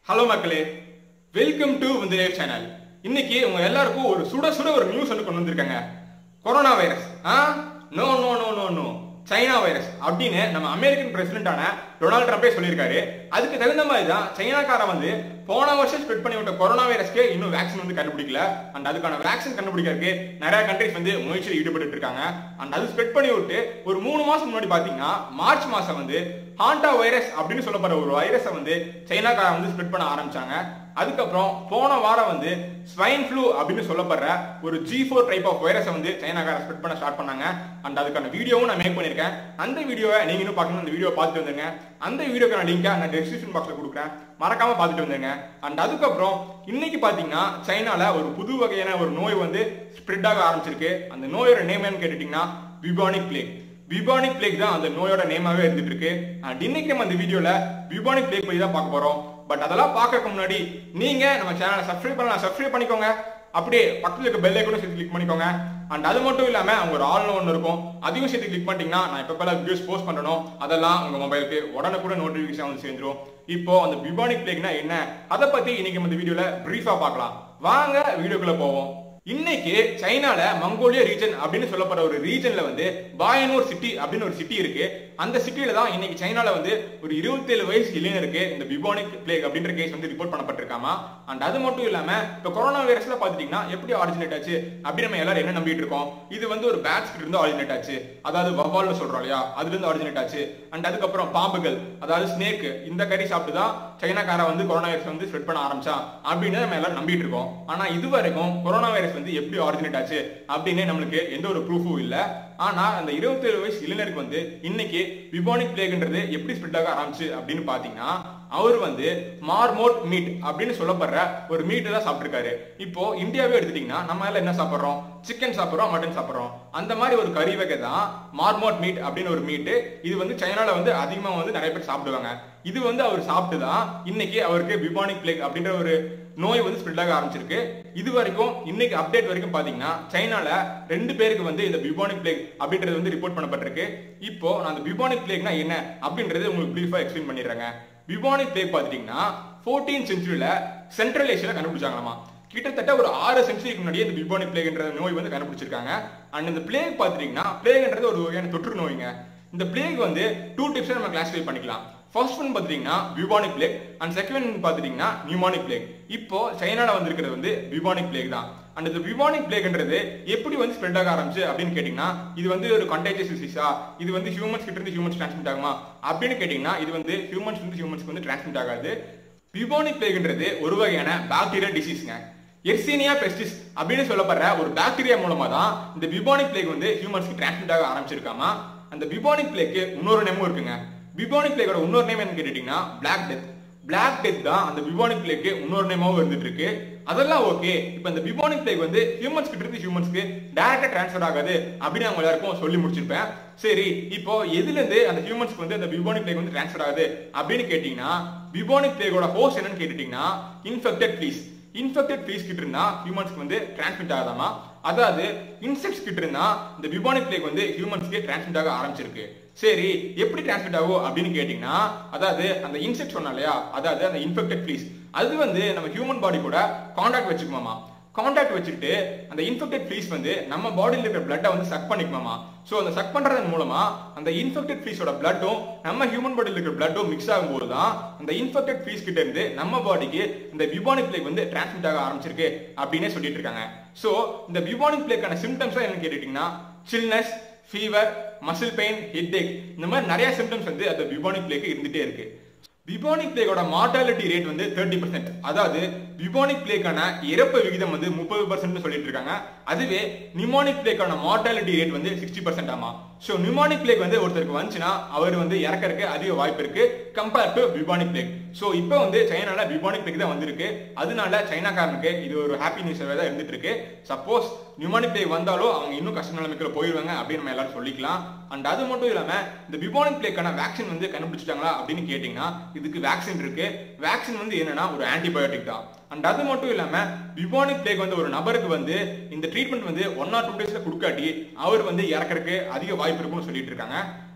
hello மக்களே welcome to விந்தேவ் channel இன்னைக்கு உங்க எல்லாருக்கும் ஒரு சுட சுட ஒரு நியூஸ் வந்து கொண்டு வந்திருக்காங்க கொரோனா வைரஸ் ஆ no no no no no China virus அப்படின்னு நம்ம அமெரிக்கன் பிரசிடென்டான டொனால்ட் ட்ரம்பே சொல்லியிருக்காரு அதுக்கு தகுந்த மாதிரி தான் சைனாக்காரன் வந்து போன வருஷம் ஸ்ப்ரெட் பண்ணி விட்ட கொரோனா வைரஸ்க்கு இன்னும் வேக்சின் வந்து கண்டுபிடிக்கல அண்ட் அதுக்கான வேக்சின் கண்டுபிடிக்கிறதுக்கு நிறைய கண்ட்ரிஸ் வந்து முயற்சியில் ஈடுபட்டு இருக்காங்க அண்ட் அது ஸ்ப்ரெட் பண்ணி விட்டு ஒரு மூணு மாசம் முன்னாடி பாத்தீங்கன்னா மார்ச் மாசம் வந்து ஹாண்டா வைரஸ் அப்படின்னு சொல்லப்படுற ஒரு வைரஸை வந்து சைனாக்காரன் வந்து ஸ்ப்ரெட் பண்ண ஆரம்பிச்சாங்க அதுக்கப்புறம் போன வாரம் வந்து ஸ்வைன் ஃப்ளூ அப்படின்னு சொல்லப்படுற ஒரு ஜி ஃபோர் டைப் ஆஃப் வைரஸை வந்து சைனாக்காரன் ஸ்ப்ரெட் பண்ண ஸ்டார்ட் பண்ணாங்க அண்ட் அதுக்கான வீடியோவும் நான் மேக் பண்ணியிருக்கேன் அந்த வீடியோவை நீங்க இன்னும் பார்க்கணும் அந்த வீடியோ பார்த்துட்டு வந்துருங்க அந்த வீடியோக்கான லிங்கை நான் டிஸ்கிரிப்ஷன் பாக்ஸ்ல கொடுக்குறேன் மறக்காம பார்த்துட்டு வந்துருங்க அண்ட் அதுக்கப்புறம் இன்னைக்கு பாத்தீங்கன்னா சைனால ஒரு புது வகையான ஒரு நோய் வந்து ஸ்ப்ரெட் ஆக ஆரம்பிச்சிருக்கு அந்த நோயோட நேம் என்னன்னு கேட்டுட்டீங்கன்னா பிபானிக் பிளேக் பிபானிக் பிளேக் தான் அந்த நோயோட நேமாவே இருந்துட்டு இருக்கு அண்ட் இன்னைக்கு நம்ம அந்த வீடியோல பிபானிக் பிளேக் பத்தி தான் பார்க்க போறோம் பட் அதெல்லாம் பார்க்கறதுக்கு முன்னாடி நீங்க நம்ம சேனலை சப்ஸ்கிரைப் பண்ணலாம் சப்ஸ்கிரைப் பண்ணிக்கோங்க அப்படியே பக்கத்துல இருக்க பெல் ஐக்கனும் சேர்த்து கிளிக் பண்ணிக்கோங்க அண்ட் அது மட்டும் இல்லாம அவங்க ஒரு ஆல்னு ஒன்று இருக்கும் அதையும் சேர்த்து கிளிக் பண்ணிட்டீங்கன்னா நான் எப்ப பல வீடியோஸ் போஸ்ட் பண்ணணும் அதெல்லாம் உங்க மொபைலுக்கு உடனுக்குடன் நோட்டிபிகேஷன் வந்து சேர்ந்துரும் இப்போ அந்த பிபானிக் பிளேக்னா என்ன அதை பத்தி இன்னைக்கு நம்ம இந்த வீடியோல பிரீஃபா பார்க்கலாம் வாங்க வீடியோக்குள்ள போவோம் இன்னைக்கு சைனால மங்கோலியா ரீஜன் அப்படின்னு சொல்லப்படுற ஒரு ரீஜன்ல வந்து பாயனூர் சிட்டி அப்படின்னு ஒரு சிட்டி இருக்கு அந்த சிட்டியில தான் இன்னைக்கு சைனால வந்து ஒரு 27 வயசு இளைஞருக்கு இந்த பிபானிக் பிளேக் அப்படின்ற கேஸ் வந்து ரிப்போர்ட் பண்ணப்பட்டிருக்காமா அண்ட் அது மட்டும் இல்லாம இப்ப கொரோனா வைரஸ்ல பாத்துட்டீங்கன்னா எப்படி ஆரிஜினேட் ஆச்சு அப்படி நம்ம எல்லாரும் என்ன நம்பிட்டு இருக்கோம் இது வந்து ஒரு பேட்ஸ் கிட்ட இருந்து ஆரிஜினேட் ஆச்சு அதாவது வவ்வால்னு சொல்றோம் இல்லையா அதுல இருந்து ஆரிஜினேட் ஆச்சு அண்ட் அதுக்கப்புறம் பாம்புகள் அதாவது ஸ்னேக் இந்த கறி சாப்பிட்டு தான் சைனாக்கார வந்து கொரோனா வைரஸ் வந்து ஸ்ப்ரெட் பண்ண ஆரம்பிச்சா அப்படின்னு நம்ம எல்லாரும் நம்பிட்டு இருக்கோம் ஆனா இது வரைக்கும் கொரோனா வைரஸ் வந்து எப்படி ஆரிஜினேட் ஆச்சு அப்படின்னு நம்மளுக்கு எந்த ஒரு ப்ரூஃபும் இல்ல ஆனா அந்த 27 வயசு இளைஞருக்கு வந்து இன்னைக்கு பிபானிக் பிளேக்ன்றது எப்படி ஸ்ப்ரெட் ஆக ஆரம்பிச்சு அப்படின்னு பாத்தீங்கன்னா அவர் வந்து மார்மோட் மீட் அப்படின்னு சொல்லப்படுற ஒரு மீட் தான் சாப்பிட்டிருக்காரு இப்போ இந்தியாவே எடுத்துட்டீங்கன்னா நம்ம எல்லாம் என்ன சாப்பிடுறோம் சிக்கன் சாப்பிடுறோம் மட்டன் சாப்பிடுறோம் அந்த மாதிரி ஒரு கறி வகை தான் மார்மோட் மீட் அப்படின்னு ஒரு மீட் இது வந்து சைனால வந்து அதிகமா வந்து நிறைய பேர் சாப்பிடுவாங்க இது வந்து அவர் சாப்பிட்டு தான் இன்னைக்கு அவருக்கு பிபானிக் பிளேக் அப்படின்ற ஒரு நோய் வந்து ஸ்ப்ரெட் ஆக ஆரம்பிச்சிருக்கு இது வரைக்கும் இன்னைக்கு அப்டேட் வரைக்கும் பாத்தீங்கன்னா சைனால ரெண்டு பேருக்கு வந்து இந்த பிபானிக் பிளேக் அப்படின்றது வந்து ரிப்போர்ட் பண்ணப்பட்டிருக்கு இப்போ நான் அந்த பிபானிக் பிளேக்னா என்ன அப்படின்றது உங்களுக்கு பிரீஃபா எக்ஸ்பிளைன் பண்ணிடுறேங்க பிபானிக் பிளேக் பாத்துட்டீங்கன்னா ஃபோர்டீன் செஞ்சுரியில சென்ட்ரல் ஏஷியால கண்டுபிடிச்சாங்களாமா கிட்டத்தட்ட ஒரு ஆறு சென்ச்சுரிக்கு முன்னாடியே இந்த பிபானிக் பிளேக்ன்ற நோய் வந்து கண்டுபிடிச்சிருக்காங்க அண்ட் இந்த பிளேக் பாத்துட்டீங்கன்னா பிளேக்ன்றது ஒரு வகையான தொற்று நோய்ங்க இந்த பிளேக் வந்து டூ டிப்ஸ் நம்ம கிளாஸிஃபை பண்ணிக்கலாம் ஃபர்ஸ்ட் ஒன் பாத்துட்டீங்கன்னா bubonic plague and second one பாத்துட்டீங்கன்னா நியூமானிக் பிளேக் இப்போ சைனால வந்திருக்கிறது வந்து பியூபானிக் பிளேக் தான் அண்ட் இந்த பியூபானிக் பிளேக்ன்றது எப்படி வந்து ஸ்ப்ரெட் ஆக ஆரம்பிச்சு அப்படின்னு கேட்டீங்கன்னா இது வந்து ஒரு கண்டேஜியஸ் டிசீஸா இது வந்து ஹியூமன்ஸ் கிட்ட இருந்து ஹியூமன்ஸ் டிரான்ஸ்மிட் ஆகுமா அப்படின்னு கேட்டீங்கன்னா இது வந்து ஹியூமன்ஸ் வந்து ஹியூமன்ஸ்க்கு வந்து டிரான்ஸ்மிட் ஆகாது பியூபானிக் பிளேக்ன்றது ஒரு வகையான பாக்டீரியல் டிசீஸ்ங்க எர்சீனியா பெஸ்டிஸ் அப்படின்னு சொல்லப்படுற ஒரு பாக்டீரியா மூலமா தான் இந்த பியூபானிக் பிளேக் வந்து ஹியூமன்ஸ்க்கு டிரான்ஸ்மிட் ஆக ஆரம்பிச்சிருக்காமா அந்த பியூபானிக் பிளேக்கு இன்னொரு நேமும் இருக்குங்க பிபானிக் பிளேக்கோட இன்னொரு நேம் என்ன கேட்டுட்டீங்கன்னா பிளாக் டெத் பிளாக் டெத் தான் அந்த பிபானிக் பிளேக்கு இன்னொரு நேமாவும் இருந்துட்டு இருக்கு அதெல்லாம் ஓகே இப்போ இந்த பிபானிக் பிளேக் வந்து ஹியூமன்ஸ் கிட்ட இருந்து ஹியூமன்ஸ்க்கு டைரக்டா டிரான்ஸ்ஃபர் ஆகாது அப்படின்னு அவங்க எல்லாருக்கும் சொல்லி முடிச்சிருப்பேன் சரி இப்போ எதுல இருந்து அந்த ஹியூமன்ஸ்க்கு வந்து அந்த பிபானிக் பிளேக் வந்து டிரான்ஸ்ஃபர் ஆகுது அப்படின்னு கேட்டீங்கன்னா பிபானிக் பிளேக்கோட ஹோஸ்ட் என்னன்னு கேட்டுட்டீங்கன்னா இன்ஃபெக்டட் ப்ளீஸ் இன்ஃபெக்டட் ப்ளீஸ் கிட்ட இருந்தா ஹியூமன்ஸ்க்கு வந்து டிரான்ஸ்மிட் ஆகாதாமா அதாவது இன்செக்ட்ஸ் கிட்ட இருந்தா இந்த பிபானிக் பிளேக் வந்து ஹியூமன்ஸ்க்கு டிரான்ஸ்மிட் ஆக ஆரம்பிச்சிருக்கு சரி எப்படி டிரான்ஸ்மிட் ஆகும் அப்படின்னு கேட்டீங்கன்னா அதாவது அந்த இன்செக்ட் சொன்னா இல்லையா அதாவது அந்த இன்ஃபெக்டட் ப்ளீஸ் அது வந்து நம்ம ஹியூமன் பாடி கூட காண்டாக்ட் வச்சுக்குமாமா காண்டாக்ட் வச்சுக்கிட்டு அந்த இன்ஃபெக்டட் ப்ளீஸ் வந்து நம்ம பாடியில் இருக்கிற பிளட்டை வந்து சக் பண்ணிக்குமாமா ஸோ அந்த சக் பண்றதன் மூலமா அந்த இன்ஃபெக்டட் ப்ளீஸோட பிளட்டும் நம்ம ஹியூமன் பாடியில் இருக்கிற பிளட்டும் மிக்ஸ் ஆகும்போது தான் அந்த இன்ஃபெக்டட் ப்ளீஸ் கிட்ட இருந்து நம்ம பாடிக்கு இந்த பியூபானிக் பிளேக் வந்து டிரான்ஸ்மிட் ஆக ஆரம்பிச்சிருக்கு அப்படின்னே சொல்லிட்டு இருக்காங்க ஸோ இந்த பியூபானிக் பிளேக்கான சிம்டம்ஸ் என்னன்னு கேட்டுட்டீங்கன்னா chillness fever muscle pain head இந்த மாதிரி நிறைய சிம்டம்ஸ் வந்து அந்த பியூபானிக் பிளேக்கு இருந்துட்டே இருக்கு பியூபானிக் பிளேக்கோட மார்டாலிட்டி ரேட் வந்து தேர்ட்டி பர்சன்ட் அதாவது பியூபானிக் பிளேக்கான இறப்பு விகிதம் வந்து முப்பது பர்சன்ட் சொல்லிட்டு இருக்காங்க அதுவே நியூமானிக் பிளேக்கான மார்டாலிட்டி ரேட் வந்து சிக்ஸ்டி பர்சன்ட் ஆமா ஸோ நியூமானிக் பிளேக் வந்து ஒருத்தருக்கு வந்துச்சுன்னா அவர் வந்து இறக்கறதுக்கு அதிக வாய்ப்பு இருக்கு compare to bubonic plague so இப்போ வந்து சைனால பியூபானிக் பிளேக் தான் வந்திருக்கு அதனால சைனாக்காரனுக்கு இது ஒரு ஹாப்பி நியூஸாவே தான் இருந்துட்டு இருக்கு சப்போஸ் நியூமானிக் பிளேக் வந்தாலும் அவங்க இன்னும் கஷ்ட நிலைமைக்குள்ள போயிடுவாங்க அப்படின்னு நம்ம எல்லாரும் சொல்லிக்கலாம் அண்ட் அது மட்டும் இல்லாம இந்த பியூபானிக் பிளேக்கான வேக்சின் வந்து கண்டுபிடிச்சிட்டாங்களா அப்படின்னு கேட்டீங்கன்னா இதுக்கு வேக்சின் இருக்கு வேக்சின் வந்து என்னன்னா ஒரு ஆன்டிபயோட்டிக் தான் அண்ட் அது மட்டும் இல்லாம பிபானிக் பிளேக் வந்து ஒரு நபருக்கு வந்து இந்த ட்ரீட்மெண்ட் வந்து ஒன் ஆர் டூ டேஸ்ல கொடுக்காட்டி அவர் வந்து இறக்கறதுக்கு அதிக வாய்ப்பு இருக்கும்னு சொல்லிட்டு இருக்காங்க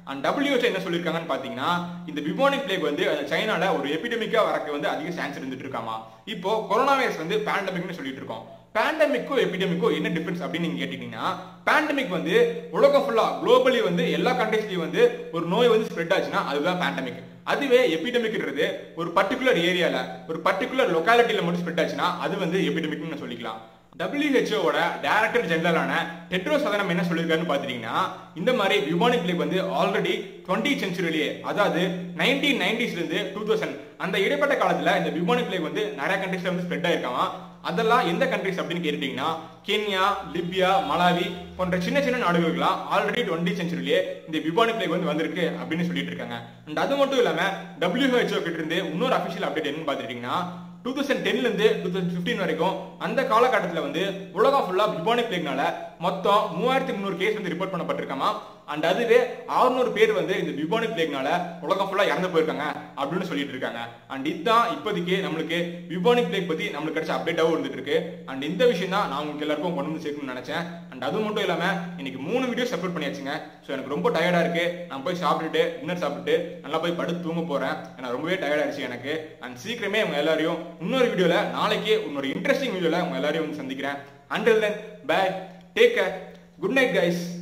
அண்ட் WHO என்ன சொல்லியிருக்காங்கன்னு பாத்தீங்கன்னா இந்த பிபானிக் பிளேக் வந்து அது சைனால ஒரு எபிடமிக்கா வரக்கு வந்து அதிக சான்ஸ் இருந்துட்டு இருக்காமா இப்போ கொரோனா வைரஸ் வந்து பேண்டமிக்னு சொல்லிட்டு இருக்கோம் பேண்டமிக்கோ எபிடமிக்கோ என்ன டிஃபரன்ஸ் அப்படின்னு நீங்க கேட்டீங்கன்னா பேண்டமிக் வந்து உலகம் ஃபுல்லா குளோபலி வந்து எல்லா கண்ட்ரீஸ்லயும் வந்து ஒரு நோய் வந்து ஸ்ப்ரெட் ஆச்சுன்னா அதுதான் பேண்டமிக் அதுவே எபிடமிக்ன்றது ஒரு பர்டிகுலர் ஏரியால ஒரு பர்டிகுலர் லொக்காலிட்டியில மட்டும் ஸ்ப்ரெட் ஆச்சுன்னா அது வந்து எபிடமிக்னு சொல்லிக்கலாம் டபிள்யூஹெச்ஓட டைரக்டர் ஜெனரலான டெட்ரோஸ் அதனம் என்ன சொல்லியிருக்காருன்னு பாத்தீங்கன்னா இந்த மாதிரி பியூபானிக் பிளேக் வந்து ஆல்ரெடி டுவெண்ட்டி சென்ச்சுரியிலேயே அதாவது நைன்டீன் நைன்டிஸ்ல இருந்து டூ தௌசண்ட் அந்த இடைப்பட்ட காலத்துல இந்த பியூபானிக் பிளேக் வந்து நிறைய கண்ட்ரீஸ்ல வந்து ஸ்ப்ரெட் ஆயிருக்காமா அதெல்லாம் எந்த கண்ட்ரிஸ் அப்படின்னு கேட்டீங்கன்னா கென்யா லிபியா மலாவி போன்ற சின்ன சின்ன நாடுகளுக்குலாம் ஆல்ரெடி டுவெண்ட்டி சென்ச்சுரியிலேயே இந்த பியூபானிக் பிளேக் வந்து வந்திருக்கு அப்படின்னு சொல்லிட்டு இருக்காங்க அண்ட் அது மட்டும் இல்லாம WHO கிட்ட இருந்து இன்னொரு அபிஷியல் அப்டேட் என்னன்னு பாத்துட்டீங்கன்னா டூ தௌசண்ட் டென்ல இருந்து டூ தௌசண்ட் பிப்டீன் வரைக்கும் அந்த காலகட்டத்தில் வந்து உலகம் ஃபுல்லா பிபானிக் பிளேக்னால மொத்தம் மூவாயிரத்தி முந்நூறு கேஸ் வந்து ரிப்போர்ட் பண்ணப்பட்டிருக்காமா அண்ட் அதுவே 600 பேர் வந்து இந்த பிபானிக் பிளேக்னால உலகம் ஃபுல்லா இறந்து போயிருக்காங்க அப்படின்னு சொல்லிட்டு இருக்காங்க அண்ட் இதுதான் இப்போதைக்கு நம்மளுக்கு பிபானிக் பிளேக் பத்தி நம்மளுக்கு கிடைச்ச அப்டேட்டாகவும் இருந்துட்டு இருக்கு அண்ட் இந்த விஷயம் தான் நான் உங்களுக்கு எல்லாருக்கும் கொண்டு வந்து சேர்க்கணும்னு நினைச்சேன் அண்ட் அது மட்டும் இல்லாம இன்னைக்கு மூணு வீடியோஸ் அப்லோட் பண்ணியாச்சுங்க ஸோ எனக்கு ரொம்ப டயர்டா இருக்கு நான் போய் சாப்பிட்டுட்டு டின்னர் சாப்பிட்டு நல்லா போய் படுத்து தூங்க போறேன் ஏன்னா ரொம்பவே டயர்ட் ஆயிடுச்சு எனக்கு அண்ட் சீக்கிரமே உங்க எல்லாரையும் இன்னொரு வீடியோல நாளைக்கு இன்னொரு இன்ட்ரெஸ்டிங் வீடியோல உங்க எல்லாரையும் வந்து சந்திக்கிறேன் until then bye take care good night guys